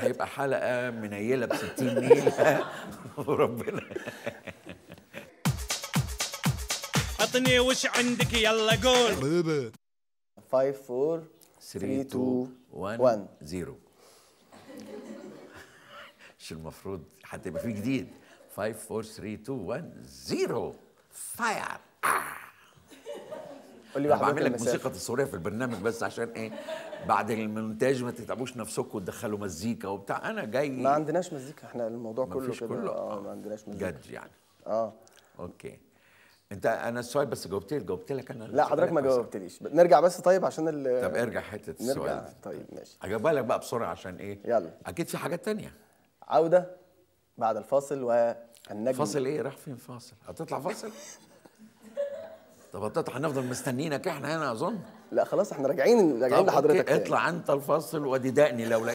هيبقى حلقه منيله ب 60 نيله وربنا عطني وش عندك يلا قول 5 4 3 3 2 2 1 1 0 مش المفروض هتبقى في جديد 5 4 3 2 1 0 فاير قول لي انا بقى حضرتك بعمل لك المسافة. موسيقى تصويريه في البرنامج بس عشان ايه بعد المونتاج ما تتعبوش نفسكم وتدخلوا مزيكا وبتاع انا جاي ما عندناش مزيكا احنا الموضوع ما كله فيش كده كله اه ما عندناش مزيكا جد يعني اه اوكي انت انا السؤال بس جاوبت لك جاوبت لك انا لا حضرتك ما السؤال. جاوبتليش نرجع بس طيب عشان ال طب ارجع حته السؤال نرجع ده. طيب ماشي هجاوبها لك بقى بسرعه عشان ايه يلا. اكيد في حاجات تانية عودة بعد الفاصل والنجم فاصل ايه راح فين فاصل هتطلع فاصل طب هتطلع هنفضل مستنيينك احنا هنا اظن لا خلاص احنا راجعين راجعين طب لحضرتك أوكي، تاني. اطلع انت الفاصل وادي دقني لو